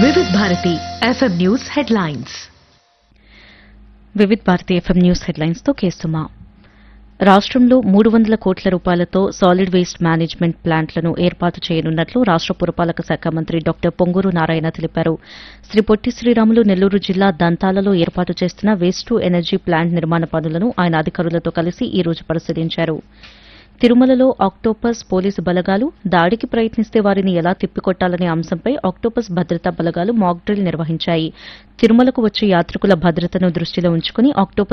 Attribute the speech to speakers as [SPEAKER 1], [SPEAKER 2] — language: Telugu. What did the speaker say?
[SPEAKER 1] వివిధ Bharati FM news headlines
[SPEAKER 2] Vividh Bharati FM news headlines తో కేసుమా రాష్ట్రంలో మూడు వందల కోట్ల రూపాయలతో సాలిడ్ వేస్ట్ మేనేజ్మెంట్ ప్లాంట్లను ఏర్పాటు చేయనున్నట్లు రాష్ట్ర పురపాలక శాఖ మంత్రి డాక్టర్ పొంగూరు నారాయణ తెలిపారు శ్రీ పొట్టి శ్రీరాములు నెల్లూరు జిల్లా దంతాలలో ఏర్పాటు చేస్తున్న వేస్ట్ టు ఎనర్జీ ప్లాంట్ నిర్మాణ పనులను ఆయన అధికారులతో కలిసి ఈ రోజు పరిశీలించారు తిరుమలలో ఆక్టోపస్ పోలీసు బలగాలు దాడికి ప్రయత్నిస్తే వారిని ఎలా తిప్పికొట్టాలనే అంశంపై ఆక్టోపస్ భద్రతా బలగాలు మాక్ డ్రిల్ నిర్వహించాయి తిరుమలకు వచ్చే యాత్రికుల భద్రతను దృష్టిలో ఉంచుకుని ఆక్టోపస్